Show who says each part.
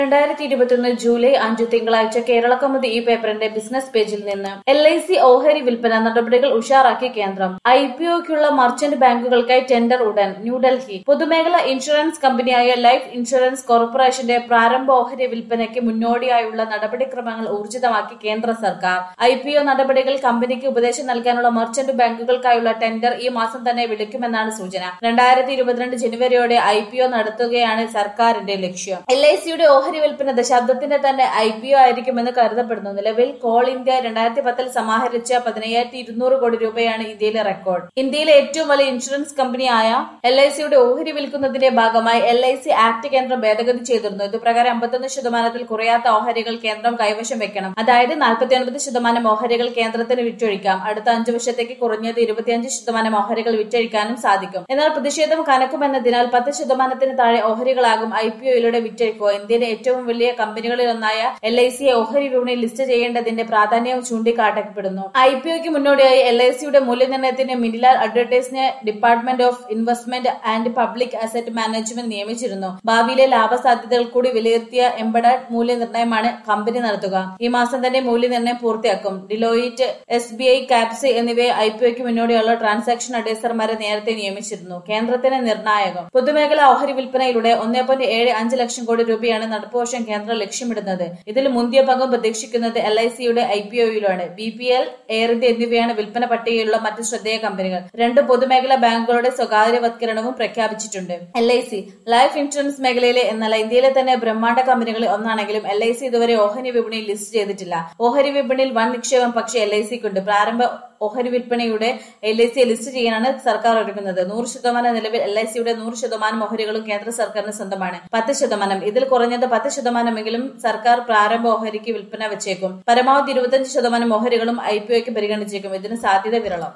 Speaker 1: രണ്ടായിരത്തി ഇരുപത്തിയൊന്ന് ജൂലൈ അഞ്ച് തിങ്കളാഴ്ച കേരള കൗമുദി ഈ പേപ്പറിന്റെ ബിസിനസ് പേജിൽ നിന്ന് എൽ ഐ സി ഓഹരി വിൽപ്പന നടപടികൾ ഉഷാറാക്കി കേന്ദ്രം ഐ പി ഒക്കുള്ള മർച്ചന്റ് ബാങ്കുകൾക്കായി ടെൻഡർ ഉടൻ ന്യൂഡൽഹി പൊതുമേഖലാ ഇൻഷുറൻസ് കമ്പനിയായ ലൈഫ് ഇൻഷുറൻസ് കോർപ്പറേഷന്റെ പ്രാരംഭ ഓഹരി വിൽപ്പനയ്ക്ക് മുന്നോടിയായുള്ള നടപടിക്രമങ്ങൾ ഊർജിതമാക്കി കേന്ദ്ര സർക്കാർ ഐ പി ഒ നടപടികൾ കമ്പനിക്ക് ഉപദേശം നൽകാനുള്ള മർച്ചന്റ് ബാങ്കുകൾക്കായുള്ള ടെൻഡർ ഈ മാസം തന്നെ വിളിക്കുമെന്നാണ് സൂചന രണ്ടായിരത്തി ഇരുപത്തിരണ്ട് ജനുവരിയോടെ ഐ പി ഒ നടത്തുകയാണ് സർക്കാരിന്റെ ലക്ഷ്യം എൽ ഐ സിയുടെ ഓഹരി വിൽപ്പന ദശാബ്ദത്തിന്റെ തന്നെ ഐ പി ഒ ആയിരിക്കുമെന്ന് കരുതപ്പെടുന്നു നിലവിൽ കോൾ ഇന്ത്യ രണ്ടായിരത്തി പത്തിൽ സമാഹരിച്ച പതിനയ്യായിരത്തി ഇരുന്നൂറ് കോടി രൂപയാണ് ഇന്ത്യയിലെ റെക്കോർഡ് ഇന്ത്യയിലെ ഏറ്റവും വലിയ ഇൻഷുറൻസ് കമ്പനിയായ എൽ ഐ സിയുടെ ഓഹരി വിൽക്കുന്നതിന്റെ ഭാഗമായി എൽ ഐ സി ആക്ട് കേന്ദ്രം ഭേദഗതി ചെയ്തിരുന്നു ഇതുപ്രകാരം അമ്പത്തൊന്ന് ശതമാനത്തിൽ കുറയാത്ത ഓഹരികൾ കേന്ദ്രം കൈവശം വെക്കണം അതായത് നാൽപ്പത്തി ഒൻപത് ശതമാനം ഓഹരികൾ കേന്ദ്രത്തിന് വിറ്റൊഴിക്കാം അടുത്ത അഞ്ചു വർഷത്തേക്ക് കുറഞ്ഞത് ഇരുപത്തിയഞ്ച് ശതമാനം ഓഹരികൾ വിറ്റഴിക്കാനും സാധിക്കും എന്നാൽ പ്രതിഷേധം കനക്കുമെന്നതിനാൽ പത്ത് ശതമാനത്തിന് താഴെ ഓഹരികളാകും ഐ പി ഒയിലൂടെ വിറ്റഴിക്കുക ഇന്ത്യയിലെ ഏറ്റവും വലിയ കമ്പനികളിൽ ഒന്നായ എൽ ഐ സിയെ ഓഹരി വിപണിയിൽ ലിസ്റ്റ് ചെയ്യേണ്ടതിന്റെ പ്രാധാന്യവും ചൂണ്ടിക്കാട്ടപ്പെടുന്നു ഐ പി ഒക്ക് മുന്നോടിയായി എൽ ഐ സിയുടെ മൂല്യനിർണ്ണയത്തിന് മിനിലാൽ അഡ്വർടൈസിന് department of investment and public asset management നിയമിച്ചിരുന്നു ഭാവിയിലെ ലാഭസാധ്യതകൾ കൂടി വിലയിരുത്തിയ എംബഡഡ് മൂല്യനിർണ്ണയമാണ് കമ്പനി നടത്തുക ഈ മാസം തന്നെ മൂല്യനിർണ്ണയം പൂർത്തിയാക്കും Deloitte S B I caps എന്നിവയെ ഐ പി ഒക്ക് മുന്നോടിയുള്ള ട്രാൻസാക്ഷൻ അഡ്വൈസർമാരെ നേരത്തെ നിയമിച്ചിരുന്നു കേന്ദ്രത്തിന് നിർണായകം പൊതുമേഖലാ ഓഹരി വിൽപ്പനയിലൂടെ ഒന്നേ പോയിന്റ് ഏഴ് അഞ്ച് ലക്ഷം കോടി രൂപയാണ് നടപ്പ് വർഷം കേന്ദ്രം ലക്ഷ്യമിടുന്നത് ഇതിൽ മുന്തിയ പങ്കും പ്രതീക്ഷിക്കുന്നത് എൽ ഐ സിയുടെ ഐ പി ഒയിലാണ് B P L air India എന്നിവയാണ് വിൽപ്പന പട്ടികയിലുള്ള മറ്റ് ശ്രദ്ധേയ കമ്പനികൾ രണ്ട് പൊതുമേഖലാ ബാങ്കുകളുടെ സ്വകാര്യവത്കരണവും പ്രഖ്യാപിച്ചിട്ടുണ്ട് L I C life insurance മേഖലയിലെ എന്നല്ല ഇന്ത്യയിലെ തന്നെ ബ്രഹ്മാണ്ഡ കമ്പനികളിൽ ഒന്നാണെങ്കിലും എൽ ഐ സി ഇതുവരെ ഓഹരി വിപണിയിൽ ലിസ്റ്റ് ചെയ്തിട്ടില്ല ഓഹരി വിപണിയിൽ വൻ നിക്ഷേപം പക്ഷേ എൽ ഐ സിക്കുണ്ട് പ്രാരംഭ ഓഹരി വിൽപ്പനയുടെ എൽ ഐ സിയെ ലിസ്റ്റ് ചെയ്യാനാണ് സർക്കാർ ഒരുങ്ങുന്നത് നൂറ് ശതമാനം നിലവിൽ എൽ ഐ സിയുടെ നൂറ് ശതമാനം ഓഹരികളും കേന്ദ്ര സർക്കാരിന് സ്വന്തമാണ് പത്ത് ശതമാനം ഇതിൽ കുറഞ്ഞത് പത്ത് ശതമാനമെങ്കിലും സർക്കാർ പ്രാരംഭ ഓഹരിക്ക് വിൽപ്പന വെച്ചേക്കും പരമാവധി ഇരുപത്തിയഞ്ച് ശതമാനം ഓഹരികളും ഐ പി ഒക്ക് പരിഗണിച്ചേക്കും ഇതിന് സാധ്യത വിരളം